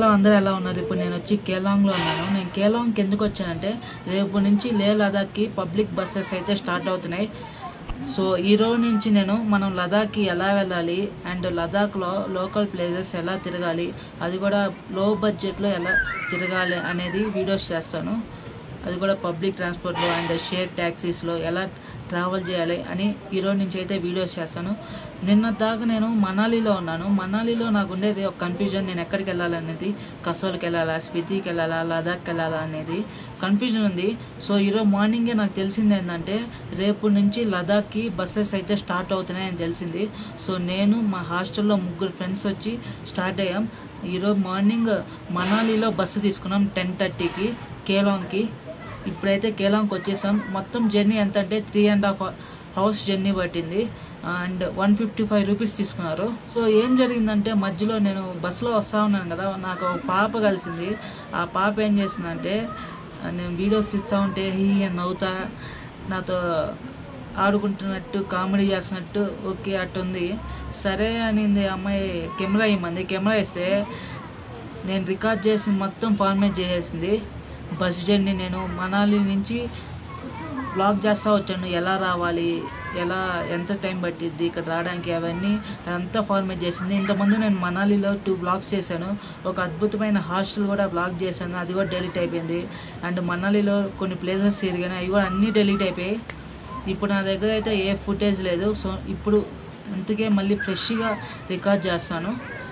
Hello అందరూ ఎలా ఉన్నారు ఇప్పుడు నేను వచ్చి కేలాంగ్లో ఉన్నాను నేను కేలాంగ్కి ఎందుకు వచ్చానంటే రేపు నుంచి లే లదాఖ్కి పబ్లిక్ బస్సెస్ అయితే స్టార్ట్ అవుతున్నాయి సో ఈ రోజు నుంచి నేను మనం లదాఖ్కి ఎలా వెళ్ళాలి అండ్ లదాఖ్లో లోకల్ ప్లేసెస్ ఎలా తిరగాలి అది కూడా లో బడ్జెట్లో ఎలా తిరగాలి అనేది వీడియోస్ చేస్తాను అది కూడా పబ్లిక్ ట్రాన్స్పోర్ట్లో అండ్ షేర్ ట్యాక్సీస్లో ఎలా ట్రావెల్ చేయాలి అని ఈరోజు నుంచి అయితే వీడియోస్ చేస్తాను నిన్న దాకా నేను మనాలిలో ఉన్నాను మనాలిలో నాకు ఉండేది ఒక కన్ఫ్యూజన్ నేను ఎక్కడికి వెళ్ళాలనేది కసోల్కి వెళ్ళాలా స్పితికి వెళ్ళాలా లదాఖ్కి వెళ్ళాలా అనేది కన్ఫ్యూజన్ ఉంది సో ఈరోజు మార్నింగే నాకు తెలిసింది ఏంటంటే రేపు నుంచి లదాఖ్కి బస్సెస్ అయితే స్టార్ట్ అవుతున్నాయని తెలిసింది సో నేను మా హాస్టల్లో ముగ్గురు ఫ్రెండ్స్ వచ్చి స్టార్ట్ అయ్యాం ఈరోజు మార్నింగ్ మనాలిలో బస్సు తీసుకున్నాం టెన్ థర్టీకి కేలాంగ్కి ఇప్పుడైతే కేలాంగ్కి వచ్చేసాం మొత్తం జర్నీ ఎంత అంటే three and half hours journey పట్టింది and one fifty five rupees తీసుకున్నారు సో ఏం జరిగిందంటే మధ్యలో నేను బస్సులో వస్తూ ఉన్నాను కదా నాకు ఒక పాప కలిసింది ఆ పాప ఏం చేసిందంటే నేను వీడియోస్ ఇస్తూ ఉంటే హీ అని నవ్వుతా నాతో ఆడుకుంటున్నట్టు కామెడీ చేస్తున్నట్టు ఓకే అట్టుంది సరే అనింది అమ్మాయి కెమెరా ఇమ్మంది కెమెరా ఇస్తే నేను రికార్డ్ చేసి మొత్తం ఫార్మేట్ చేసేసింది బస్ జర్నీ నేను మనాలి నుంచి బ్లాగ్ చేస్తూ వచ్చాను ఎలా రావాలి ఎలా ఎంత టైం పట్టిద్ది ఇక్కడ రావడానికి అవన్నీ అంతా ఫార్మేట్ చేసింది ఇంతకుముందు నేను మనాలిలో టూ బ్లాగ్స్ చేశాను ఒక అద్భుతమైన హాస్టల్ కూడా బ్లాగ్ చేశాను అది కూడా డెలీట్ అయిపోయింది అండ్ మనాలిలో కొన్ని ప్లేసెస్ తిరిగాను అవి కూడా అన్నీ డెలీట్ అయిపోయాయి ఇప్పుడు నా దగ్గర అయితే ఏ ఫుటేజ్ లేదు సో ఇప్పుడు అందుకే మళ్ళీ ఫ్రెష్గా రికార్డ్ చేస్తాను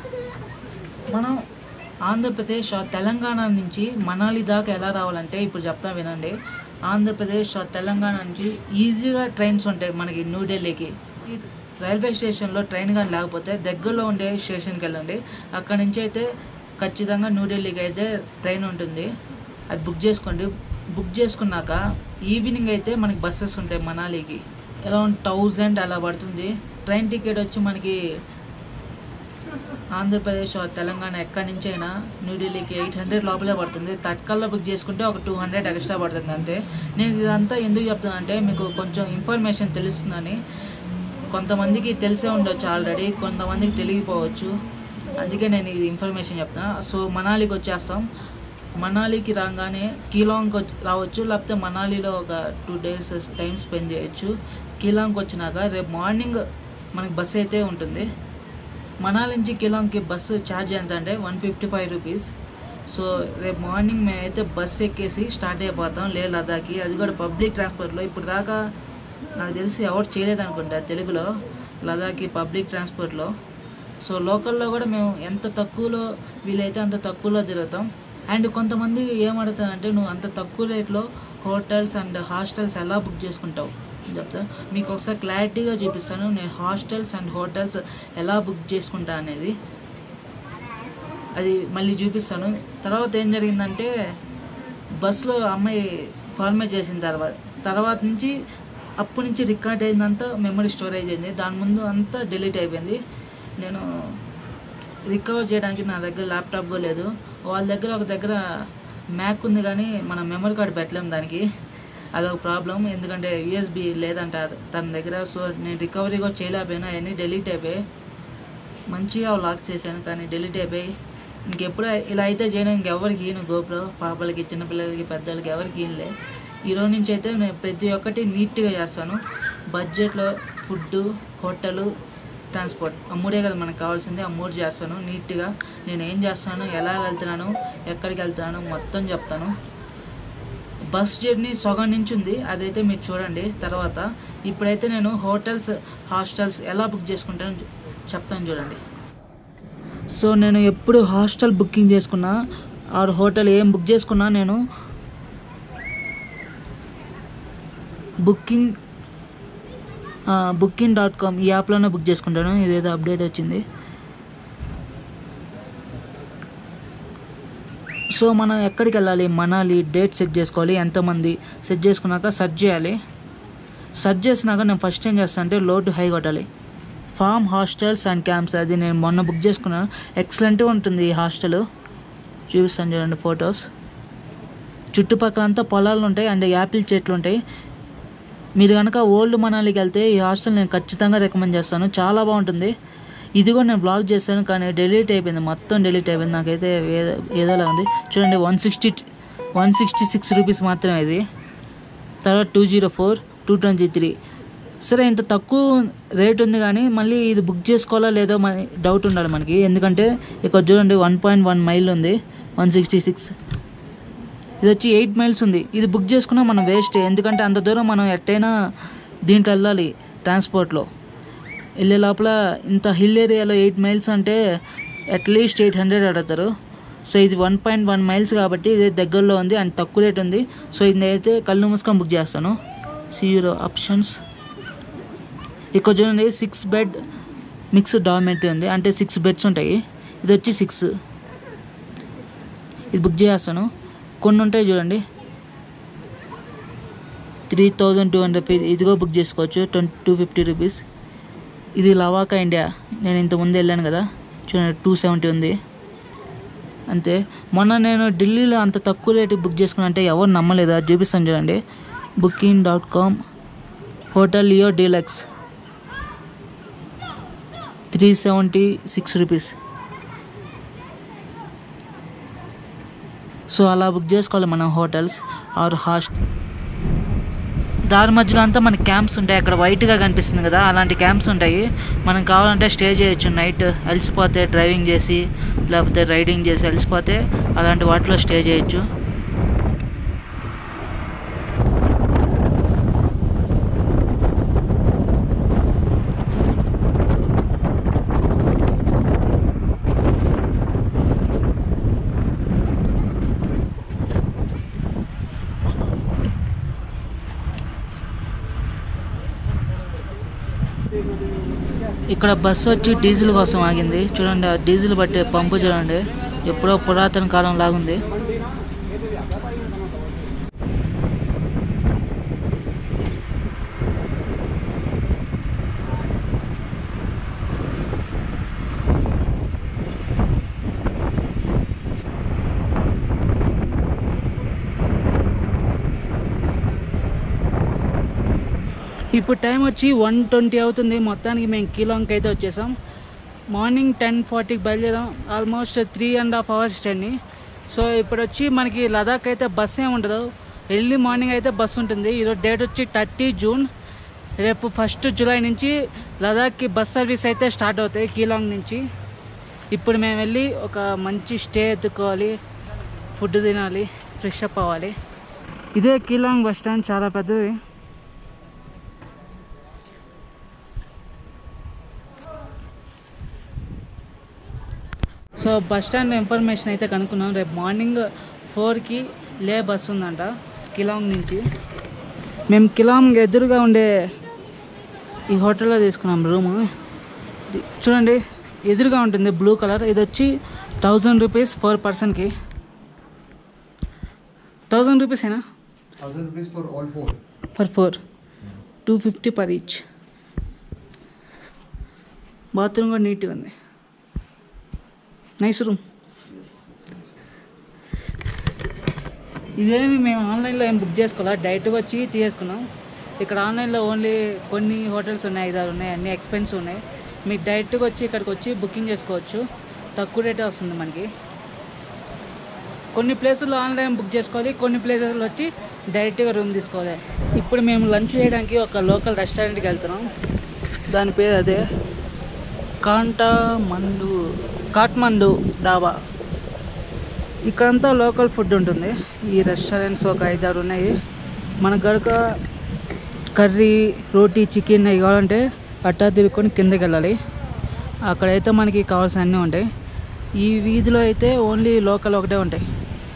మనం ఆంధ్రప్రదేశ్ ఆ తెలంగాణ నుంచి మనాలి దాకా ఎలా రావాలంటే ఇప్పుడు చెప్తా వినండి ఆంధ్రప్రదేశ్ ఆ తెలంగాణ నుంచి ఈజీగా ట్రైన్స్ ఉంటాయి మనకి న్యూఢిల్లీకి ఈ రైల్వే స్టేషన్లో ట్రైన్ కానీ లేకపోతే దగ్గరలో ఉండే స్టేషన్కి వెళ్ళండి అక్కడ నుంచి అయితే ఖచ్చితంగా న్యూఢిల్లీకి అయితే ట్రైన్ ఉంటుంది అది బుక్ చేసుకోండి బుక్ చేసుకున్నాక ఈవినింగ్ అయితే మనకి బస్సెస్ ఉంటాయి మనాలికి అరౌండ్ థౌజండ్ అలా పడుతుంది ట్రైన్ టికెట్ వచ్చి మనకి ఆంధ్రప్రదేశ్ ఆర్ తెలంగాణ ఎక్కడి నుంచి అయినా న్యూఢిల్లీకి ఎయిట్ హండ్రెడ్ లోపలే పడుతుంది తత్కాల్లో బుక్ చేసుకుంటే ఒక టూ హండ్రెడ్ ఎక్స్ట్రా పడుతుంది అంతే నేను ఇదంతా ఎందుకు చెప్తానంటే మీకు కొంచెం ఇన్ఫర్మేషన్ తెలుస్తుందని కొంతమందికి తెలిసే ఉండొచ్చు ఆల్రెడీ కొంతమందికి తెలియకపోవచ్చు అందుకే నేను ఇది ఇన్ఫర్మేషన్ చెప్తున్నా సో మనాలికి వచ్చేస్తాం మనాలికి రాగానే కీలాంగ్కి వచ్చి రావచ్చు లేకపోతే మనాలిలో ఒక టూ డేస్ టైం స్పెండ్ చేయొచ్చు కీలాంగ్కి వచ్చినాక రేపు మార్నింగ్ మనకి బస్సు అయితే ఉంటుంది మనాలి నుంచి కిలాంగ్కి బస్సు ఛార్జ్ ఎంత అంటే one fifty five rupees so రేపు మార్నింగ్ మేమైతే బస్సు ఎక్కేసి స్టార్ట్ అయిపోతాం లే లదాఖ్కి అది కూడా పబ్లిక్ ట్రాన్స్పోర్ట్లో ఇప్పుడు దాకా నాకు తెలిసి ఎవరు చేయలేదు అనుకుంటా తెలుగులో లదాఖ్కి పబ్లిక్ ట్రాన్స్పోర్ట్లో సో లోకల్లో కూడా మేము ఎంత తక్కువలో వీలైతే అంత తక్కువలో తిరుగుతాం అండ్ కొంతమంది ఏమడుగుతారంటే నువ్వు అంత తక్కువ రేట్లో హోటల్స్ అండ్ హాస్టల్స్ ఎలా బుక్ చేసుకుంటావు అని చెప్తా మీకు ఒకసారి క్లారిటీగా చూపిస్తాను నేను హాస్టల్స్ అండ్ హోటల్స్ ఎలా బుక్ చేసుకుంటా అనేది అది మళ్ళీ చూపిస్తాను తర్వాత ఏం జరిగిందంటే బస్సులో అమ్మాయి ఫార్మేట్ చేసిన తర్వాత తర్వాత నుంచి అప్పటి నుంచి రికార్డ్ అయిందంతా మెమరీ స్టోరేజ్ అయింది దాని ముందు అంతా డిలీట్ అయిపోయింది నేను రికవర్ చేయడానికి నా దగ్గర ల్యాప్టాప్ కూడా లేదు వాళ్ళ దగ్గర ఒక దగ్గర మ్యాక్ ఉంది కానీ మన మెమరీ కార్డ్ పెట్టలేము దానికి అదొక ప్రాబ్లం ఎందుకంటే యూఎస్బి లేదంట తన దగ్గర సో నేను రికవరీ కూడా చేయలేకపోయినా అవన్నీ డిలీట్ అయిపోయాయి మంచిగా లాక్ చేశాను కానీ డిలీట్ అయిపోయి ఇంకెప్పుడు ఇలా అయితే చేయను ఇంకెవరికి ఈయన గోప్రో పాపలకి చిన్నపిల్లలకి పెద్దలకి ఎవరికి ఈయనలే ఈరోజు నుంచి అయితే నేను ప్రతి ఒక్కటి నీట్గా చేస్తాను బడ్జెట్లో ఫుడ్ హోటలు ట్రాన్స్పోర్ట్ ఆ మూడే కదా మనకు కావాల్సింది ఆ మూడు చేస్తాను నీట్గా నేను ఏం చేస్తాను ఎలా వెళ్తున్నాను ఎక్కడికి వెళ్తున్నాను మొత్తం చెప్తాను బస్ జర్నీ సగం నుంచి ఉంది అదైతే మీరు చూడండి తర్వాత ఇప్పుడైతే నేను హోటల్స్ హాస్టల్స్ ఎలా బుక్ చేసుకుంటానో చూ- చెప్తాను చూడండి సో నేను ఎప్పుడు హాస్టల్ బుకింగ్ చేసుకున్నా ఆర్ హోటల్ ఏం బుక్ చేసుకున్నా నేను బుకింగ్ బుకింగ్ డాట్ కామ్ ఈ యాప్లోనే బుక్ చేసుకుంటాను ఇదేదో అప్డేట్ వచ్చింది సో మనం ఎక్కడికి వెళ్ళాలి మనాలి డేట్ సెట్ చేసుకోవాలి ఎంతమంది సెట్ చేసుకున్నాక సెర్చ్ చేయాలి సెర్చ్ చేసినాక నేను ఫస్ట్ ఏం చేస్తాను అంటే లోడ్ హై కొట్టాలి ఫామ్ హాస్టల్స్ అండ్ క్యాంప్స్ అది నేను మొన్న బుక్ చేసుకున్నాను ఎక్సలెంట్గా ఉంటుంది ఈ హాస్టల్ చూపిస్తాను చూడండి ఫొటోస్ చుట్టుపక్కల అంతా పొలాలు ఉంటాయి అండ్ యాపిల్ చెట్లు ఉంటాయి మీరు కనుక ఓల్డ్ మనాలికి వెళ్తే ఈ హాస్టల్ నేను ఖచ్చితంగా రికమెండ్ చేస్తాను చాలా బాగుంటుంది ఇది కూడా నేను బ్లాగ్ చేశాను కానీ డిలీట్ అయిపోయింది మొత్తం డిలీట్ అయిపోయింది నాకైతే ఏదో ఏదోలా ఉంది చూడండి one sixty one sixty six rupees మాత్రమే ఇది తర్వాత two zero four two twenty three సరే ఇంత తక్కువ రేట్ ఉంది కానీ మళ్ళీ ఇది బుక్ చేసుకోవాలా లేదో మన డౌట్ ఉండాలి మనకి ఎందుకంటే ఇక్కడ చూడండి వన్ పాయింట్ వన్ మైల్ ఉంది వన్ సిక్స్టీ సిక్స్ ఇది వచ్చి ఎయిట్ మైల్స్ ఉంది ఇది బుక్ చేసుకున్నా మనం వేస్ట్ ఎందుకంటే అంత దూరం మనం ఎట్టయినా దీంట్లో వెళ్ళాలి ట్రాన్స్పోర్ట్లో వెళ్ళే లోపల ఇంత హిల్ ఏరియాలో ఎయిట్ మైల్స్ అంటే అట్లీస్ట్ ఎయిట్ హండ్రెడ్ అడుగుతారు సో ఇది వన్ పాయింట్ వన్ మైల్స్ కాబట్టి ఇది దగ్గరలో ఉంది అండ్ తక్కువ రేట్ ఉంది సో ఇది అయితే కళ్ళు మూసుకొని బుక్ చేస్తాను సీరో ఆప్షన్స్ ఇక్కడ చూడండి సిక్స్ బెడ్ మిక్స్ డార్మెంటరీ ఉంది అంటే సిక్స్ బెడ్స్ ఉంటాయి ఇది వచ్చి సిక్స్ ఇది బుక్ చేస్తాను కొన్ని ఉంటాయి చూడండి త్రీ థౌజండ్ టూ హండ్రెడ్ ఇదిగో బుక్ చేసుకోవచ్చు ట్వంటీ టూ ఫిఫ్టీ రూపీస్ ఇది లవాకా ఇండియా నేను ఇంత ముందు వెళ్ళాను కదా చూడండి టూ సెవెంటీ ఉంది అంతే మొన్న నేను ఢిల్లీలో అంత తక్కువ రేటుకి బుక్ చేసుకున్నా అంటే ఎవరు నమ్మలేదు అది చూపిస్తాను చూడండి booking dot com hotel Leo deluxe three seventy six rupees so అలా బుక్ చేసుకోవాలి మనం హోటల్స్ ఆర్ హాస్ట్ దారి మధ్యలో అంతా మనకి క్యాంప్స్ ఉంటాయి అక్కడ వైట్గా కనిపిస్తుంది కదా అలాంటి క్యాంప్స్ ఉంటాయి మనం కావాలంటే స్టే చేయొచ్చు నైట్ అలసిపోతే డ్రైవింగ్ చేసి లేకపోతే రైడింగ్ చేసి అలసిపోతే అలాంటి వాటిలో స్టే చేయొచ్చు ఇక్కడ బస్సు వచ్చి డీజిల్ కోసం ఆగింది చూడండి ఆ డీజిల్ పట్టే పంపు చూడండి ఎప్పుడో పురాతన కాలం లాగుంది ఇప్పుడు టైం వచ్చి వన్ ట్వంటీ అవుతుంది మొత్తానికి మేము కిలోంకి అయితే వచ్చేసాం మార్నింగ్ టెన్ ఫార్టీకి బయలుదేరాం almost three and half hours journey so ఇప్పుడు వచ్చి మనకి లదాఖ్ అయితే బస్ ఏమి ఉండదు ఎర్లీ మార్నింగ్ అయితే బస్ ఉంటుంది ఈరోజు డేట్ వచ్చి థర్టీ జూన్ రేపు ఫస్ట్ జూలై నుంచి లదాఖ్కి బస్ సర్వీస్ అయితే స్టార్ట్ అవుతాయి కీలాంగ్ నుంచి ఇప్పుడు మేము వెళ్ళి ఒక మంచి స్టే ఎత్తుకోవాలి ఫుడ్ తినాలి ఫ్రెష్ అప్ అవ్వాలి ఇదే కీలాంగ్ బస్ స్టాండ్ చాలా పెద్దది సో బస్ స్టాండ్ ఇన్ఫర్మేషన్ అయితే కనుక్కున్నాం రేపు మార్నింగ్ ఫోర్కి లే బస్ ఉందంట కిలాంగ్ నుంచి మేము కిలాంగ్ ఎదురుగా ఉండే ఈ హోటల్లో తీసుకున్నాం రూము ఇది చూడండి ఎదురుగా ఉంటుంది బ్లూ కలర్ ఇది వచ్చి థౌజండ్ రూపీస్ ఫోర్ పర్సన్కి థౌజండ్ రూపీసేనా Thousand rupees for all four. For four two fifty per each bathroom కూడా నీట్గా ఉంది నైస్ రూమ్ ఇదేమి మేము ఆన్లైన్లో ఏం బుక్ చేసుకోవాలా డైరెక్ట్గా వచ్చి తీసేసుకున్నాం ఇక్కడ ఆన్లైన్లో ఓన్లీ కొన్ని హోటల్స్ ఉన్నాయి ఐదారు ఉన్నాయి అన్ని ఎక్స్పెన్సివ్ ఉన్నాయి మీకు డైరెక్ట్గా వచ్చి ఇక్కడికి వచ్చి బుకింగ్ చేసుకోవచ్చు తక్కువ రేటే వస్తుంది మనకి కొన్ని ప్లేసుల్లో ఆన్లైన్ బుక్ చేసుకోవాలి కొన్ని ప్లేసెస్లో వచ్చి డైరెక్ట్గా రూమ్ తీసుకోవాలి ఇప్పుడు మేము లంచ్ చేయడానికి ఒక లోకల్ రెస్టారెంట్కి వెళ్తున్నాం దాని పేరు అదే కాంటామండు కాట్మండు డాబా ఇక్కడంతా లోకల్ ఫుడ్ ఉంటుంది ఈ రెస్టారెంట్స్ ఒక ఐదారు ఉన్నాయి మన గడక కర్రీ రోటీ చికెన్ అవి కావాలంటే అట్టా తిరుక్కొని కిందకి వెళ్ళాలి అక్కడైతే మనకి కావాల్సిన అన్నీ ఉంటాయి ఈ వీధిలో అయితే ఓన్లీ లోకల్ ఒకటే ఉంటాయి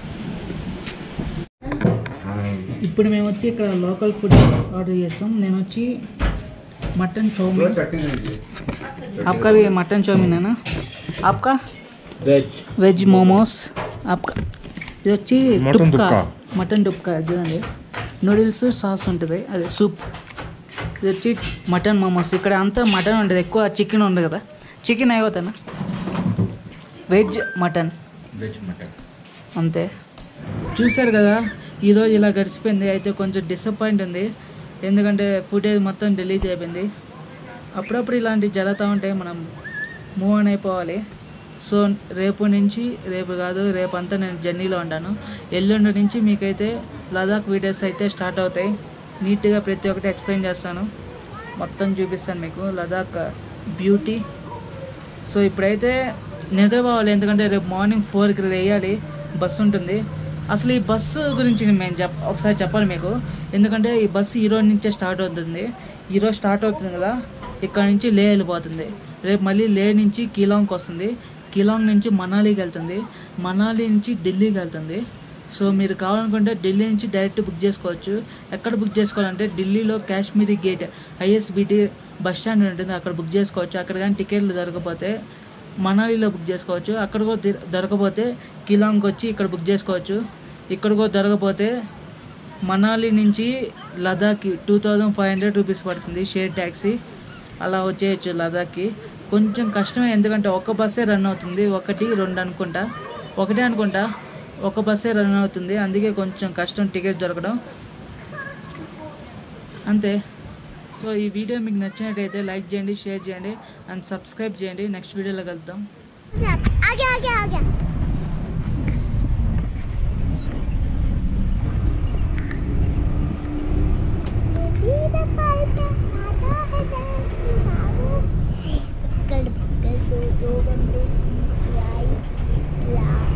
ఇప్పుడు మేము వచ్చి ఇక్కడ లోకల్ ఫుడ్ ఆర్డర్ చేస్తాం నేను వచ్చి మటన్ చౌమిన్ चटनी लीजिए आपका भी मटन चाउमीन है ना आपका वेज వెజ్ మోమోస్ आपका ఇది వచ్చి మటన్ టుక్కా టుక్కా. మటన్ టుక్కా చూడండి నూడిల్స్ సాస్ ఉంటుంది అదే సూప్ ఇది వచ్చి మటన్ మోమోస్ ఇక్కడ అంతా మటన్ ఉంటుంది ఎక్కువ చికెన్ ఉండదు కదా చికెన్ అయిపోతానా వెజ్ మటన్ वेज मटन అంతే చూశారు కదా ఈరోజు ఇలా గడిచిపోయింది అయితే కొంచెం డిసప్పాయింట్ ఉంది ఎందుకంటే ఫుటేజ్ మొత్తం డిలీట్ అయిపోయింది అప్పుడప్పుడు ఇలాంటివి జరుగుతూ ఉంటాయి మనం మూవ్ ఆన్ అయిపోవాలి సో రేపు నుంచి రేపు కాదు రేపు అంతా నేను జర్నీలో ఉంటాను ఎల్లుండి నుంచి మీకైతే లదాఖ్ వీడియోస్ అయితే స్టార్ట్ అవుతాయి నీట్గా ప్రతి ఒక్కటి ఎక్స్ప్లెయిన్ చేస్తాను మొత్తం చూపిస్తాను మీకు లదాఖ్ బ్యూటీ సో ఇప్పుడైతే నిద్రపోవాలి ఎందుకంటే రేపు మార్నింగ్ ఫోర్కి వేయాలి బస్సు ఉంటుంది అసలు ఈ బస్సు గురించి మేము చెప్ ఒకసారి చెప్పాలి మీకు ఎందుకంటే ఈ బస్సు ఈరోజు నుంచే స్టార్ట్ అవుతుంది ఈరోజు స్టార్ట్ అవుతుంది కదా ఇక్కడ నుంచి లే వెళ్ళిపోతుంది రేపు మళ్ళీ లే నుంచి కీలాంగ్కి వస్తుంది కీలాంగ్ నుంచి మనాలికి వెళ్తుంది మనాలి నుంచి ఢిల్లీకి వెళ్తుంది సో మీరు కావాలనుకుంటే ఢిల్లీ నుంచి డైరెక్ట్ బుక్ చేసుకోవచ్చు ఎక్కడ బుక్ చేసుకోవాలంటే ఢిల్లీలో Kashmiri gate ISBT bus stand ఉంటుంది అక్కడ బుక్ చేసుకోవచ్చు అక్కడ కానీ టికెట్లు దొరకకపోతే మనాలిలో బుక్ చేసుకోవచ్చు అక్కడ కూడా ది- దొరకకపోతే కిలాంగ్కి వచ్చి ఇక్కడ బుక్ చేసుకోవచ్చు ఇక్కడ కూడా దొరకకపోతే మనాలి నుంచి లదాఖ్కి two thousand five hundred rupees పడుతుంది షేర్ ట్యాక్సీ అలా వచ్చేయచ్చు లదాఖ్కి కొంచెం కష్టమే ఎందుకంటే ఒక బస్సే రన్ అవుతుంది ఒకటి రెండు అనుకుంటా ఒకటే అనుకుంటా ఒక బస్సే రన్ అవుతుంది అందుకే కొంచెం కష్టం టికెట్ దొరకడం అంతే సో ఈ వీడియో మీకు నచ్చినట్టయితే లైక్ చేయండి షేర్ చేయండి అండ్ సబ్స్క్రైబ్ చేయండి నెక్స్ట్ వీడియోలో కలుద్దాం आगे आगे आगे कल कल दो दो बंदे की आई